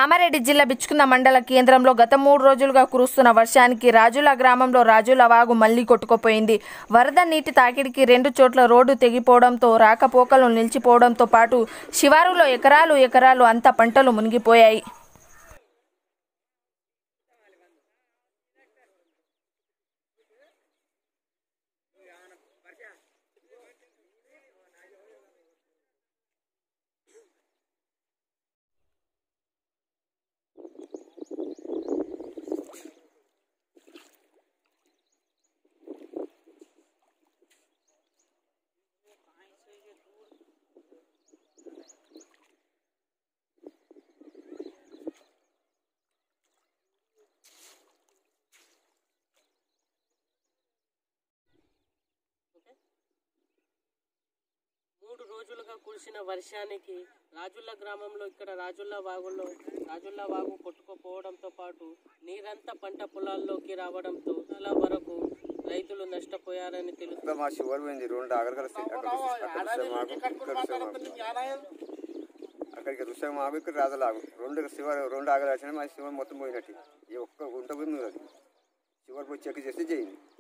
కామారెడ్డి జిల్లా బిచ్చుకుంద మండల కేంద్రంలో గత మూడు రోజులుగా కురుస్తున్న వర్షానికి రాజుల గ్రామంలో రాజుల వాగు మళ్లీ కొట్టుకుపోయింది వరద నీటి తాకిడికి రెండు చోట్ల రోడ్డు తెగిపోవడంతో రాకపోకలు నిలిచిపోవడంతో పాటు శివారులో ఎకరాలు ఎకరాలు అంతా పంటలు మునిగిపోయాయి మూడు రోజులుగా కురిసిన వర్షానికి రాజుల గ్రామంలో ఇక్కడ రాజుల వాగులో రాజుల వాగు కొట్టుకుపోవడంతో పాటు నీరంతా పంట పొలాల్లోకి రావడంతో చాలా వరకు రైతులు నష్టపోయారని తెలుసు ఇంకా మా షుగర్ పోయింది రెండు ఆగలు కలిసి అక్కడ రుస- అక్కడ రుస మాకు, ఇక్కడ రుస మాకు. అక్కడికి రుస మాకు ఇక్కడ రాజలాగు రెండు శివర్ రెండు ఆగలు వచ్చినాయి మా శివర్ మొత్తం పోయినట్టు ఈ ఒక్క గుంట పోయింది అది శివర్ పోయి చెక్ చేస్తే చేయింది